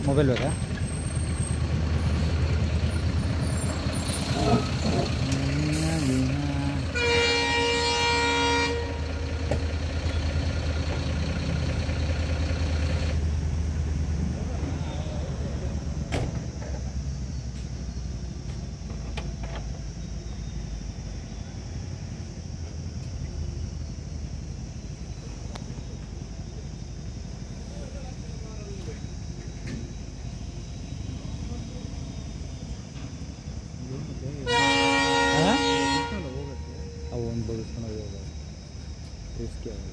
Mobile ಬೇಕಾ ಅವು ಒಂದು ಬದುಸ್ಕೊಂಡು ಹೋಗೋದು ರಿಸ್ಕಿ ಆಗೋದು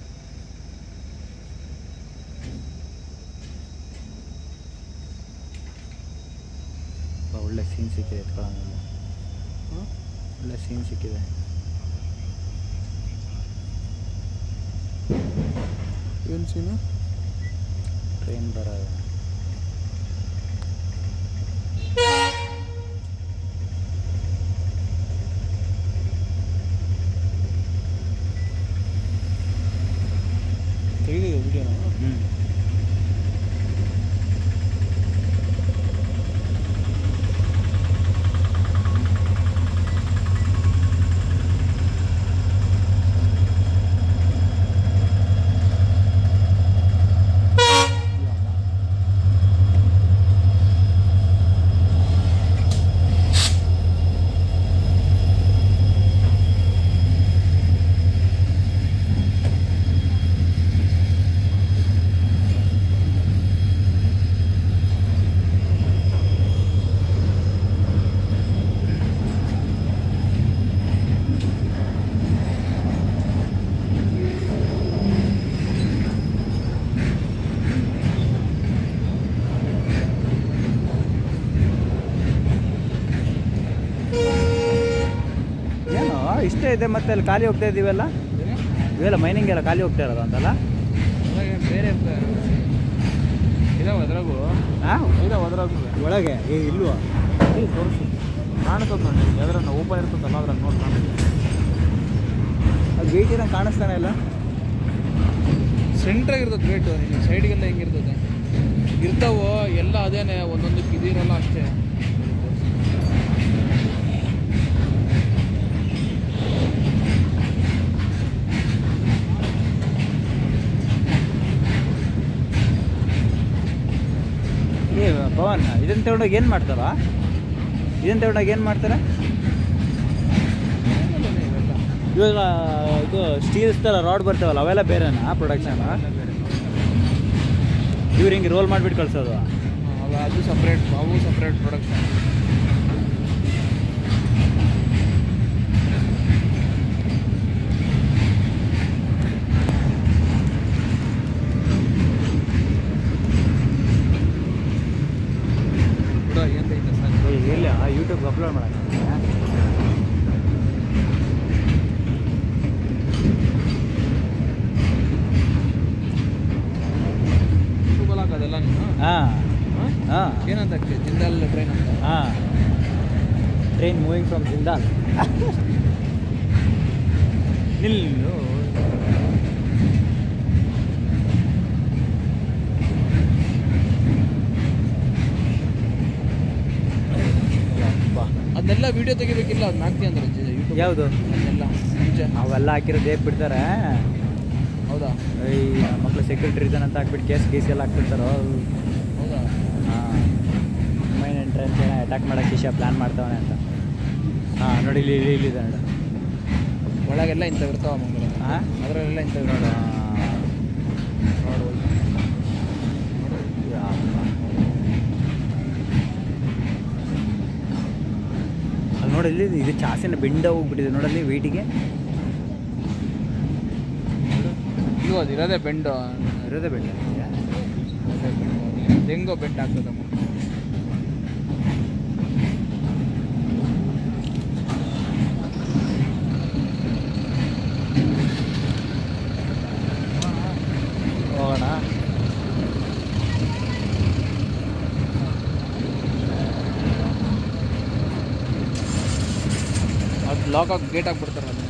ಅಪ್ಪ, ಒಳ್ಳೆ ಸೀನ್ ಸಿಕ್ಕಿದೆ ಎತ್ಕೊಳ್ಳೋಣ ಒಳ್ಳೆ ಸೀನ್ ಸಿಕ್ಕಿದೆ ಏನು ಸೀನು ಟ್ರೈನ್ ಬರೋದು ತೆಗೆದಿದೆ ವಿಡಿಯೋನ ಹ್ಞೂ ಏನೋ ಇಷ್ಟೇ ಇದೆ ಮತ್ತೆ ಅಲ್ಲಿ ಖಾಲಿ ಹೋಗ್ತಾ ಇದೀವಲ್ಲ ಇವೆಲ್ಲ ಮೈನಿಂಗ್ ಎಲ್ಲ ಖಾಲಿ ಹೋಗ್ತಾ ಇರೋದು ಅಂತಲ್ಲ ಬೇರೆ ಇದಾವ ಅದ್ರಾಗು ಹಾಂ ಇದಾವ ಅದ್ರಾಗು ಒಳಗೆ ಏ ಇಲ್ವಾ ತೋರಿಸು ಕಾಣ್ತದ ನೋಡಿ ಯಾವ್ದಾರ ಓಪನ್ ಇರ್ತದಲ್ಲ ಅದ್ರಾಗ ನೋಡಿ ಕಾಣುತ್ತೆ ಅದು ವೇಟ್ ಏನೋ ಕಾಣಿಸ್ತಾನೆ ಇಲ್ಲ ಸೆಂಟ್ರಾಗ ಇರ್ತದೆ ರೇಟು ನಿಮಗೆ ಸೈಡ್ಗೆಲ್ಲ ಹೆಂಗಿರ್ತದೆ ಇರ್ತಾವೋ ಎಲ್ಲ ಅದೇನೆ ಒಂದೊಂದಕ್ಕೆ ಇದಿರಲ್ಲ ಅಷ್ಟೇ ಏ ಪವನ್ ಇದನ್ನ ತಗೊಂಡೋಗಿ ಏನು ಮಾಡ್ತಾರ ಇದನ್ನ ತಗೊಂಡೋಗಿ ಏನು ಮಾಡ್ತಾರೆ ಏನಿಲ್ಲ ಇವೆಲ್ಲ ಇವಾಗ ಇದು ಸ್ಟೀಲ್ಸ್ ಥರ ರಾಡ್ ಬರ್ತಾವಲ್ಲ ಅವೆಲ್ಲ ಬೇರೆನಾ ಪ್ರೊಡಕ್ಷನ್ ಇವ್ರು ಹಿಂಗೆ ರೋಲ್ ಮಾಡಿಬಿಟ್ಟು ಕಳ್ಸೋದು ಹಾ, ಅಲ್ಲ ಅದು ಸಪ್ರೇಟ್ ಅವು ಸಪ್ರೇಟ್ ಪ್ರೊಡಕ್ಷನ್ ಕೂಡ ಎಂತೈತೆ ಸರ್ ಇಲ್ಲ ಯೂಟ್ಯೂಬ್ ಅಪ್ಲೋಡ್ ಮಾಡೋಕ್ಕೆ ಯೂಟ್ಯೂಬಲ್ಲಿ ಹಾಕೋದೆಲ್ಲ ನೀನು ಹಾಂ ಹಾಂ ಹಾಂ ಏನಂತ ಹಾಕ್ತೀಯ ಜಿಂದಾಲ್ ಟ್ರೈನ್ ಅಂತ ಹಾಂ ಟ್ರೈನ್ ಮೂವಿಂಗ್ ಫ್ರಮ್ ಜಿಂದಾಲ್ ನಿಲ್ಲು ಯಪ್ಪಾ. ಅದನ್ನೆಲ್ಲ ವಿಡಿಯೋ ತೆಗಿಬೇಕಿಲ್ಲ ಅದು ಹಾಕ್ತಿ ಅಂದ್ರೆ ಯೂಟ್ಯೂಬ್ ಯಾವುದು ಅದನ್ನೆಲ್ಲ ಮುಂಚೆ ಅವೆಲ್ಲ ಹಾಕಿರೋದು ಹೇಗೆ ಬಿಡ್ತಾರೆ ಹೌದಾ ಈ ಮಕ್ಕಳು ಸೆಕ್ಯೂರಿಟಿ ರೀಸನ್ ಅಂತ ಹಾಕ್ಬಿಟ್ಟು ಕೇಸ್ ಕೇಸ್ ಎಲ್ಲ ಹಾಕ್ಬಿಡ್ತಾರೋ ಹೌದಾ ಹಾಂ ಮೈನ್ ಎಂಟ್ರೆನ್ಸ್ ಏನೋ ಅಟ್ಯಾಕ್ ಮಾಡೋಕ್ಕೆ ಈಶ ಪ್ಲ್ಯಾನ್ ಮಾಡ್ತಾವನೆ ಅಂತ ಹಾಂ ನೋಡಿ ಇಲ್ಲಿ ಇಲ್ಲಿ ಇಲ್ಲಿದೆ ನೋಡು ಒಳಗೆಲ್ಲ ಇಂಥ ಇರ್ತಾವ ಮಂಗಳ ಹಾಂ ಅದರಲ್ಲೆಲ್ಲ ಇಂಥ ನೋಡು ನೋಡು ಯಪ್ಪ. ಅಲ್ಲಿ ನೋಡಿ ಇಲ್ಲಿ ಇದು ಚಾಸಿನ ಬೆಂಡ ಹೋಗ್ಬಿಟ್ಟಿದೆ ನೋಡಲ್ಲಿ ವೆಯ್ಟಿಗೆ ಇದು ಅದು ಇರೋದೇ ಬೆಂಡು ಇರೋದೇ ಬೆಂಡ ಅದೇ ಬೆಂಡು. ಹೆಂಗೋ ಬೆಂಡ್ ಆಗ್ತದಮ್ಮ ಹೋಗೋಣ ಅದು ಲಾಕ್ ಆಗಿ ಗೇಟ್ ಹಾಕ್ಬಿಡ್ತಾರೆ ಅದು